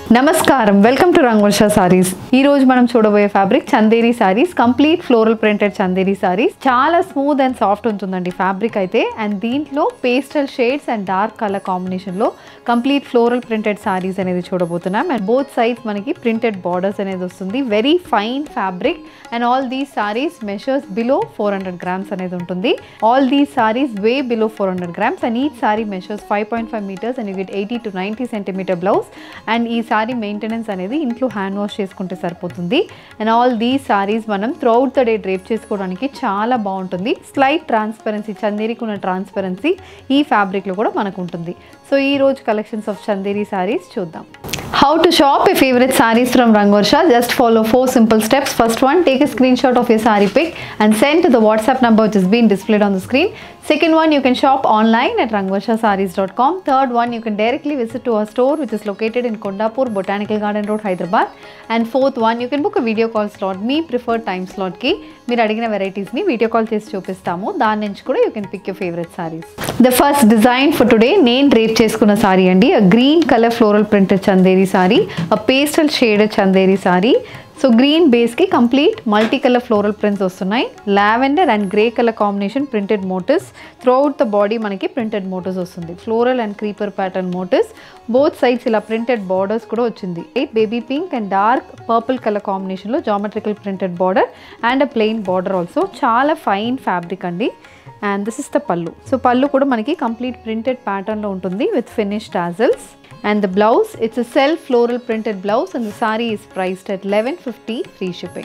నమస్కారం welcome to రంగవర్ష saris ఈ రోజు మనం చూడబోయే fabric Chanderi saris complete floral printed Chanderi saris చాలా స్మూత్ అండ్ సాఫ్ట్ ఉంటుందండి ఫ్యాబ్రిక్ అయితే అండ్ దీంట్లో pastel shades and dark colour combination లో కంప్లీట్ ఫ్లోరల్ ప్రింటెడ్ సారీస్ అనేది చూడబోతున్నాం అండ్ బోత్ సైడ్స్ మనకి ప్రింటెడ్ బార్డర్స్ అనేది వస్తుంది very fine fabric and all these saris measures below four hundred grams అనేది ఉంటుంది all these saris weigh below four hundred grams and each sari measures five point five metres and with eighty to ninety centimetre blouse and ఈ sari maintenance అనేది ఇంట్లో hand wash చేసుకుంటే సరిపోతుంది and all దీ సారీస్ మనం throughout the day drape చేసుకోవడానికి చాలా బాగుంటుంది స్లైట్ ట్రాన్స్పరెన్సీ చందేరికి ఉన్న ట్రాన్స్పరెన్సీ ఈ ఫ్యాబ్రిక్లో కూడా మనకు ఉంటుంది సో ఈ రోజు కలెక్షన్స్ ఆఫ్ చందేరి సారీస్ చూద్దాం How to shop your favorite sarees from Rangvarsha? Just follow four simple steps. First one, take a screenshot of your saree pic and send to the WhatsApp number which is being displayed on the screen. Second one, you can shop online at rangvarshasarees.com. Third one, you can directly visit to our store which is located in Kondapur, Botanical Garden Road, Hyderabad. And fourth one, you can book a video call slot, మీ preferred time స్లాట్కి మీరు అడిగిన వెరైటీస్ని video call చేసి చూపిస్తాము దాని నుంచి కూడా you can pick your favourite saris the first design for today నేను డ్రేప్ చేసుకున్న సారీ అండి green colour floral printed Chanderi sari pastel shaded Chanderi sari so green బేస్కి complete multi colour floral prints వస్తున్నాయి lavender and grey colour combination printed motifs throughout the body మనకి printed motifs వస్తుంది floral and creeper pattern motifs both sides ఇలా printed borders కూడా వచ్చింది eight baby pink and dark purple colour కాంబినేషన్లో geometrical printed border and a plain border also చాలా fine fabric అండి and this is the pallu so pallu కూడా మనకి complete printed ప్యాటర్న్లో ఉంటుంది with finish tassels and the blouse it's a self floral printed blouse and the sari is priced at 1150 free shipping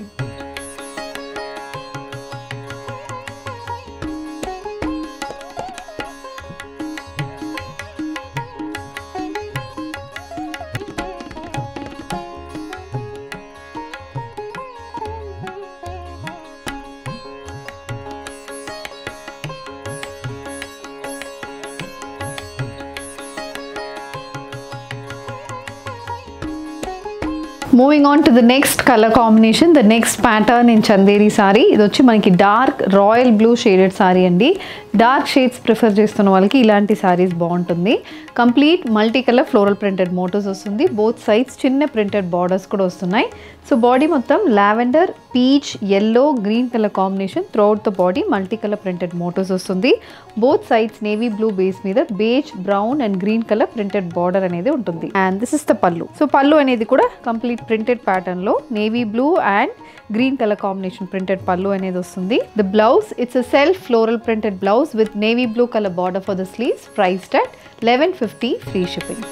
moving on to the next colour combination the next pattern in Chanderi sari ఇది వచ్చి మనకి dark royal blue shaded sari అండి dark shades prefer చేస్తున్న వాళ్ళకి ఇలాంటి సారీస్ బాగుంటుంది complete multi colour floral printed motifs వస్తుంది both sides చిన్న ప్రింటెడ్ బార్డర్స్ కూడా వస్తున్నాయి సో బాడీ మొత్తం lavender peach yellow green colour combination throughout the body multi colour printed motifs వస్తుంది both sides navy blue base మీద beige brown and green colour printed border అనేది ఉంటుంది and this is the pallu so pallu అనేది కూడా complete printed pattern లో navy blue and green colour combination printed pallu అనేది వస్తుంది the blouse it's a self floral printed blouse with navy blue colour border for the sleeves priced at eleven fifty free shipping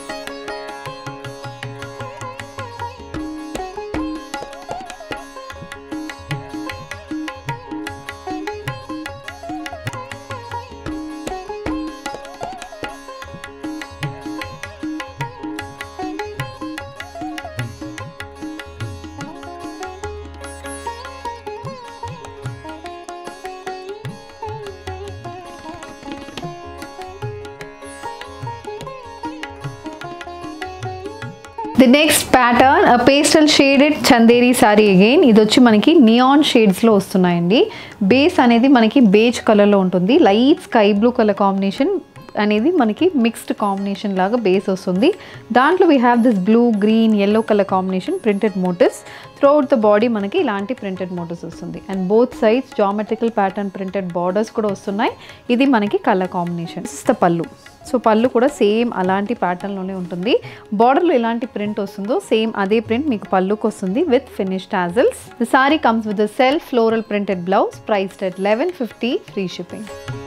the next pattern pastel shaded Chanderi sari again ఇది వచ్చి మనకి neon షేడ్స్లో వస్తున్నాయండి base అనేది మనకి beige కలర్లో ఉంటుంది light sky blue colour combination అనేది మనకి మిక్స్డ్ కాంబినేషన్ లాగా బేస్ వస్తుంది దాంట్లో we have this blue green yellow colour combination printed motifs throughout the body మనకి ఇలాంటి ప్రింటెడ్ మోటివ్స్ వస్తుంది and both sides geometrical pattern printed borders కూడా వస్తున్నాయి ఇది మనకి colour combination is the pallu so pallu కూడా సేమ్ అలాంటి ప్యాటర్న్లోనే ఉంటుంది బార్డర్లో ఎలాంటి ప్రింట్ వస్తుందో సేమ్ అదే ప్రింట్ మీకు పళ్ళుకి వస్తుంది with finish tassels the sari comes with the self floral printed blouse priced at eleven fifty free shipping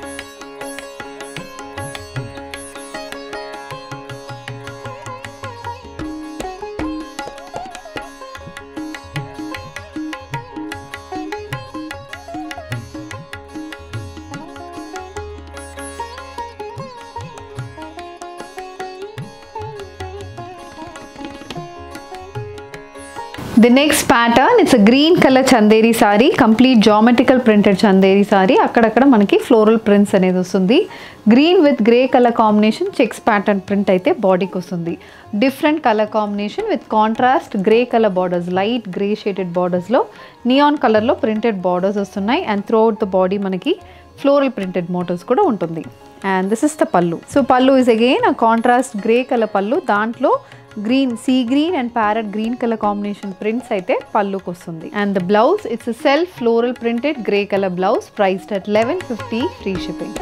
the next pattern it's green colour Chanderi sari complete geometrical printed Chanderi sari అక్కడక్కడ మనకి ఫ్లోరల్ ప్రింట్స్ అనేది వస్తుంది green with grey colour combination checks pattern print అయితే బాడీకి వస్తుంది different colour combination with contrast grey colour borders light grey shaded బార్డర్స్లో neon కలర్లో printed borders వస్తున్నాయి and through out the body మనకి ఫ్లోరల్ ప్రింటెడ్ మోటోస్ కూడా ఉంటుంది and this is the pallu so pallu is again contrast grey colour pallu దాంట్లో green sea green and parrot green colour combination prints అయితే పళ్ళుకి వస్తుంది and the blouse it's self floral printed grey colour blouse priced at eleven fifty free shipping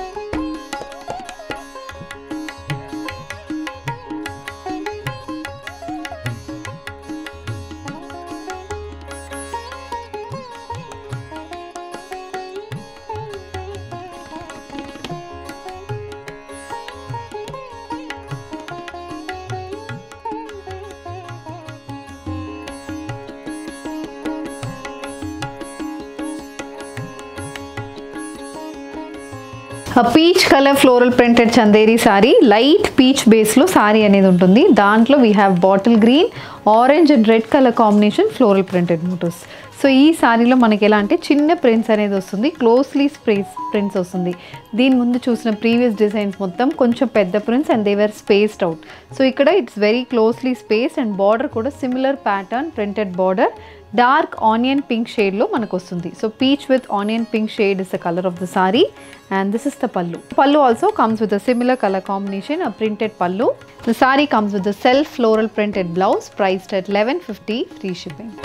peach colour floral printed Chanderi sari light peach బేస్లో సారీ అనేది ఉంటుంది దాంట్లో we have bottle green orange and red colour combination floral printed motifs so ఈ సారీలో మనకి ఎలా అంటే చిన్న ప్రింట్స్ అనేది వస్తుంది క్లోజ్లీ స్ప్రేస్ ప్రింట్స్ వస్తుంది దీని ముందు చూసిన ప్రీవియస్ డిజైన్స్ మొత్తం కొంచెం పెద్ద prints and they're spaced out so ఇక్కడ it's very closely space and border కూడా similar pattern printed border dark onion pink షేడ్లో మనకు వస్తుంది so peach with onion pink shade is the colour of the sari and this is the pallu pallu also comes with a similar colour combination uh printed pallu the sari comes with the self floral printed blouse priced at eleven fifty free shipping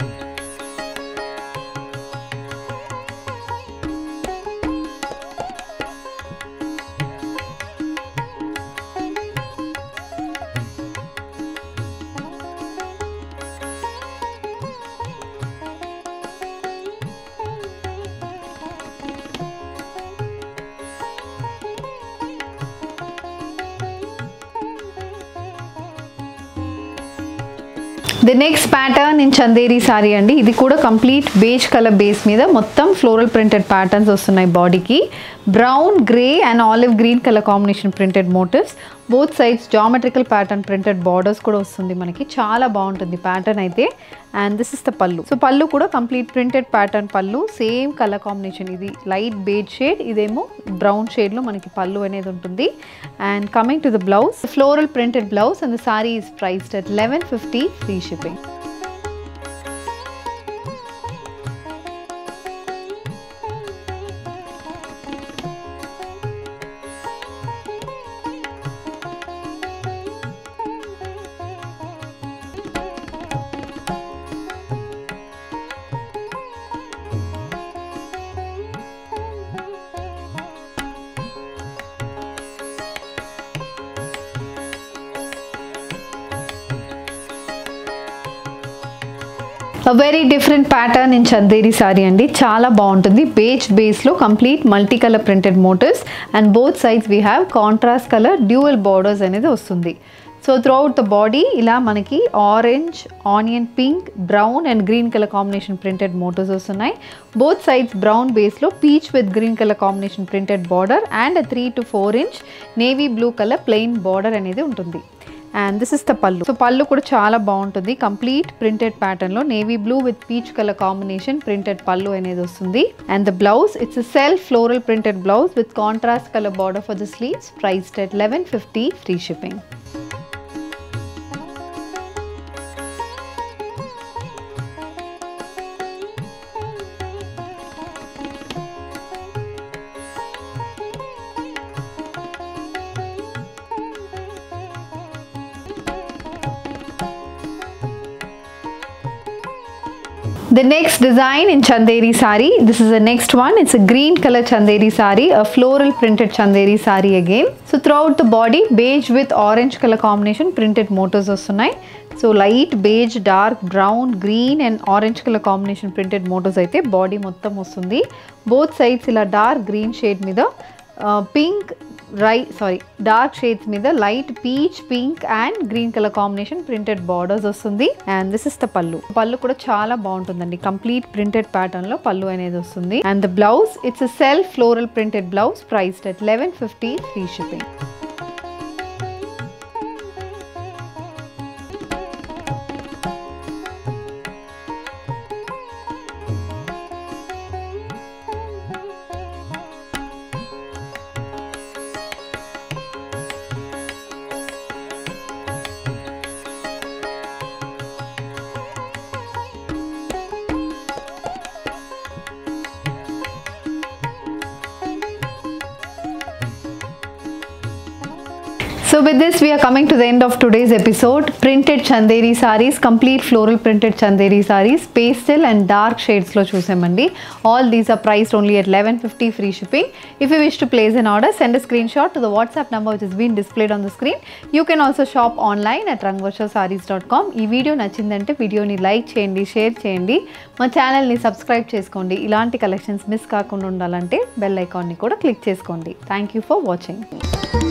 the next pattern in Chanderi sari అండి ఇది కూడా complete beige colour base మీద మొత్తం floral printed patterns వస్తున్నాయి బాడీకి brown grey and olive green colour combination printed motifs both sides geometrical pattern printed borders కూడా వస్తుంది మనకి చాలా బాగుంటుంది ప్యాటర్న్ అయితే and this is the pallu so pallu కూడా complete printed pattern pallu same colour combination ఇది లైట్ బేజ్ షేడ్ ఇదేమో బ్రౌన్ షేడ్లో మనకి పళ్ళు అనేది ఉంటుంది and coming to the blouse floral printed blouse and the sari is priced at eleven fifty free shipping very different pattern in Chanderi sari అండి చాలా బాగుంటుంది beige బేస్లో complete multi colour printed motifs and both sides we have contrast colour dual borders అనేది వస్తుంది so through out the body ఇలా మనకి orange onion pink brown and green colour combination printed motifs వస్తున్నాయి both sides brown బేస్లో peach with green colour combination printed border and three to four inch navy blue colour plain border అనేది ఉంటుంది and this is the pallu so pallu కూడా చాలా బాగుంటుంది complete printed pattern లో navy blue with peach colour combination printed pallu అనేది వస్తుంది and the blouse it's self floral printed blouse with contrast colour border for the sleeves priced at eleven fifty free shipping The next design in Chanderi sari. This is the next one. It's a green color Chanderi sari, a floral printed Chanderi sari again. So throughout the body, beige with orange color combination printed motifs వస్తున్నాయి so light beige dark brown green and orange colour combination printed motifs అయితే body మొత్తం వస్తుంది both sides ఇలా dark green shade మీద pink రై sari dark shades మీద light peach pink and green colour combination printed borders వస్తుంది and this is the pallu pallu కూడా చాలా బాగుంటుందండి కంప్లీట్ ప్రింటెడ్ ప్యాటర్న్ లో పళ్ళు అనేది వస్తుంది and the blouse it's self floral printed blouse priced at eleven fifty free shipping So with this we are coming to the end of today's episode. Printed Chanderi sarees, complete floral printed Chanderi sarees, pastel and dark shades లో చూసామండి. All these are priced only at 1150 free shipping. If you wish to place an order, send a screenshot to the WhatsApp number which is being displayed on the screen. You can also shop online at rangvarshasarees.com. ఈ video నచ్చిందంటే వీడియోని like చేయండి share చేయండి మా ఛానల్ని subscribe చేసుకోండి ఇలాంటి collections miss కాకుండా ఉండాలంటే బెల్ ఐకాన్ని కూడా క్లిక్ చేసుకోండి థ్యాంక్ యూ ఫర్ వాచింగ్